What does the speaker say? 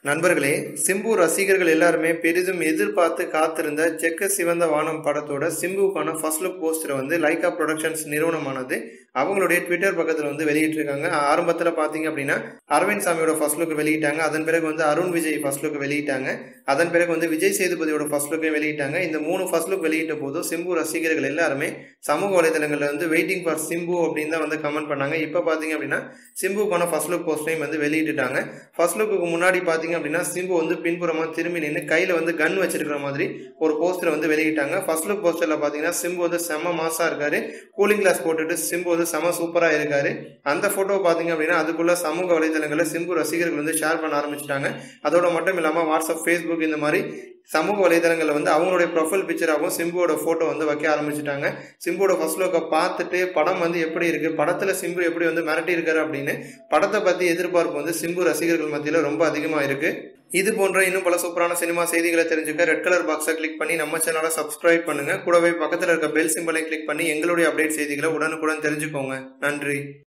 நண்பர்களே சிம்பு ரசிகர்கள் எல்லாருமே பெரிதும் எதிர்பார்த்து காத்திருந்த செக்க சிவந்த வானம் படத்தோட சிம்புவுக்கான ஃபர்ஸ்ட் லுக் போஸ்டரை வந்து லைகா ப்ரொடக்ஷன்ஸ் நிறுவனமானது அவங்களுடைய ட்விட்டர் பக்கத்தில் வந்து வெளியிட்டிருக்காங்க ஆரம்பத்தில் பார்த்தீங்க அப்படின்னா அரவிந்த் சாமியோட ஃபர்ஸ்ட் லுக் வெளியிட்டாங்க அதன் பிறகு வந்து அருண் விஜய் ஃபர்ஸ்ட் லுக் வெளியிட்டாங்க அதன் பிறகு வந்து விஜய் சேதுபதியோட ஃபர்ஸ்ட் லுக்கை வெளியிட்டாங்க இந்த மூணு ஃபர்ஸ்ட் லுக் வெளியிட்ட போதும் சிம்பு ரசிகர்கள் எல்லாருமே சமூக வலைதளங்களில் வந்து வெயிட்டிங் ஃபார் சிம்பு அப்படின்னு தான் வந்து கமெண்ட் பண்ணாங்க இப்போ பார்த்தீங்க அப்படின்னா சிம்புக்கான ஃபர்ஸ்ட் லுக் போஸ்டையும் வந்து வெளியிட்டுட்டாங்க ஃபர்ஸ்ட் லுக்கு முன்னாடி பார்த்தீங்க அப்படின்னா சிம்பு வந்து பின்புறமாக திரும்பி நின்று கையில் வந்து கன் வச்சிருக்கிற மாதிரி ஒரு போஸ்டர் வந்து வெளியிட்டாங்க ஃபர்ஸ்ட் லுக் போஸ்டரில் பார்த்தீங்கன்னா சிம்பு வந்து செம்ம மாசாக இருக்காரு கூலிங் கிளாஸ் போட்டுட்டு சிம்பு வந்து செம சூப்பராக இருக்காரு அந்த ஃபோட்டோ பார்த்தீங்க அப்படின்னா அதுக்குள்ள சமூக வலைதளங்களில் சிம்பு ரசிகர்கள் வந்து ஷேர் பண்ண ஆரம்பிச்சிட்டாங்க அதோட மட்டும் இல்லாமல் வாட்ஸ்அப் ஃபேஸ்புக் இந்த மாதிரி சமூக வலைதளங்களில் வந்து அவங்களுடைய ப்ரொஃபைல் பிக்சராகவும் சிம்புவோட ஃபோட்டோ வந்து வைக்க ஆரம்பிச்சிட்டாங்க சிம்புவோட ஃபர்ஸ்ட் லுக்கை பார்த்துட்டு படம் வந்து எப்படி இருக்கு படத்தில் சிம்பு எப்படி வந்து மிரட்டி இருக்காரு அப்படின்னு படத்தை பற்றி எதிர்பார்ப்பு வந்து சிம்பு ரசிகர்கள் மத்தியில் ரொம்ப அதிகமாக இருக்கு இது போன்ற இன்னும் பல சூப்பரான சினிமா செய்திகளை தெரிஞ்சுக்க ரெட் கலர் பாக்ஸை கிளிக் பண்ணி நம்ம சேனலை சப்ஸ்கிரைப் பண்ணுங்க கூடவே பக்கத்தில் இருக்க பெல் சிம்பலை கிளிக் பண்ணி எங்களுடைய அப்டேட் செய்திகளை உடனுக்குடன் தெரிஞ்சுக்கோங்க நன்றி